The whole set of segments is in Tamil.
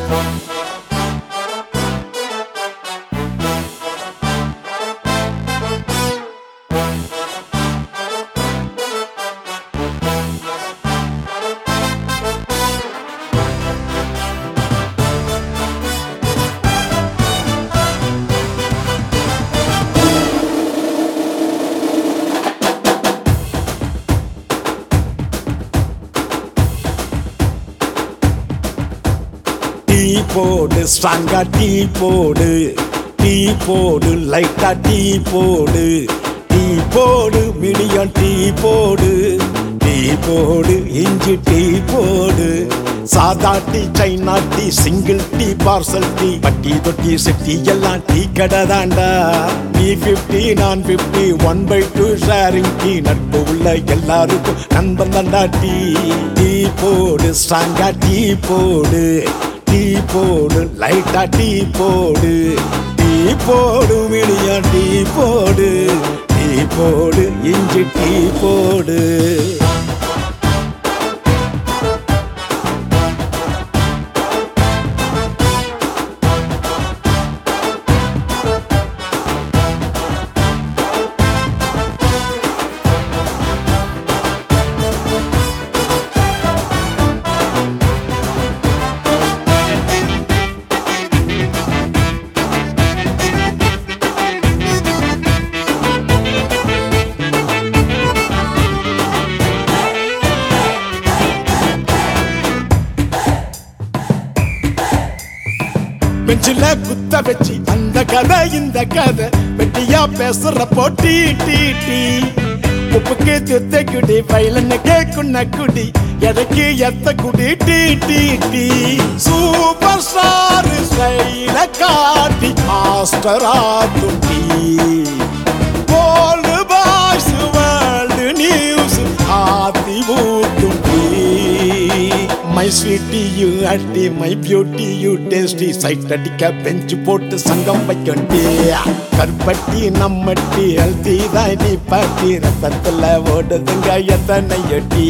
டீ போடு ஸ்ட்ராங்கா டீ போடு டீ போடு லைட்டா டீ போடு டீ போடு மிடியம் டீ போடு டீ போடு இஞ்சி டீ போடு சாதா tea China tea single tea parcel tea பட்டி தொட்டி செட்டி எல்லாம் டீ கடை தாண்டா நீ பிப்டி நான் fifty one by two sharing tea நட்பு உள்ள எல்லாருக்கும் நண்பன் தாண்டா டீ டீ போடு ஸ்ட்ராங்கா டீ போடு டீ போடு லைட்டா டீ போடு டீ போடு மிடியா டீ போடு டீ போடு இஞ்சி டீ போடு பெஞ்சில குத்த வச்சு அந்த கதை இந்த கதை வெட்டியா பேசுற போட்டி டீ டீ உப்புக்கு தித்த குடி வயலனுக்கு குன்ன குடி எதைக்கு எத்த குடி tea tea tea super star style காட்டி மாஸ்டர் ஆத்தும் tea world boys world news ஆத்தி ஊட்டும் டீ மை ஸ்வீட்டி யூ அட்டி my beauty you tasty sight அடிக்க பெஞ்சு போட்டு சங்கம் வைக்கண்டி கருப்பட்டி நம்மட்டி அல்தி தான் நீ பாட்டி ரத்தத்துல ஓடுதுங்க எத்தனை எட்டி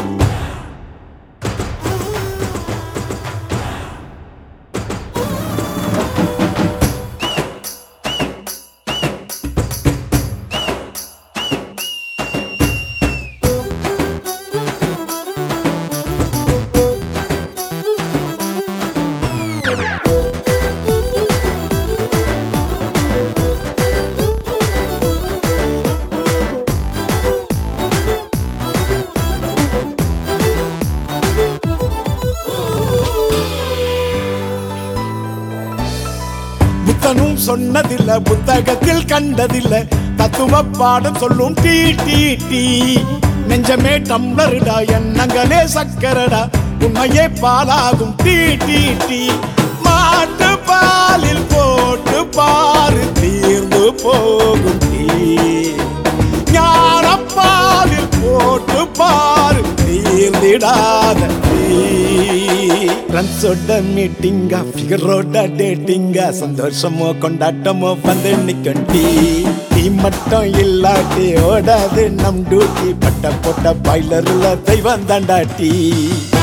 புத்தனும் சொன்னதில்ல புத்தகத்தில் கண்டதில்ல தத்துவ பாடம் சொல்லும் டீ டீ டீ நெஞ்சமே டம்ளருடா எண்ணங்களே சக்கரடா உண்மையே பாலாகும் டீ டீ டீ மாட்டு பாலில் போட்டு பாரு தீர்ந்து போகும் டீ ஞானப்பாலில் போட்டு பாரு தீர்ந்திடாத ஃப்ரெண்ட்ஸோட மீட்டிங்கா ஃபிகரோட டேட்டிங்கா சந்தோஷமோ கொண்டாட்டமோ வந்து நிற்கும் டீ டீ மட்டும் இல்லாட்டி ஓடாது நம் டியூட்டி பட்ட போட்ட பாய்லர்ல தெய்வம் தாண்டா டீ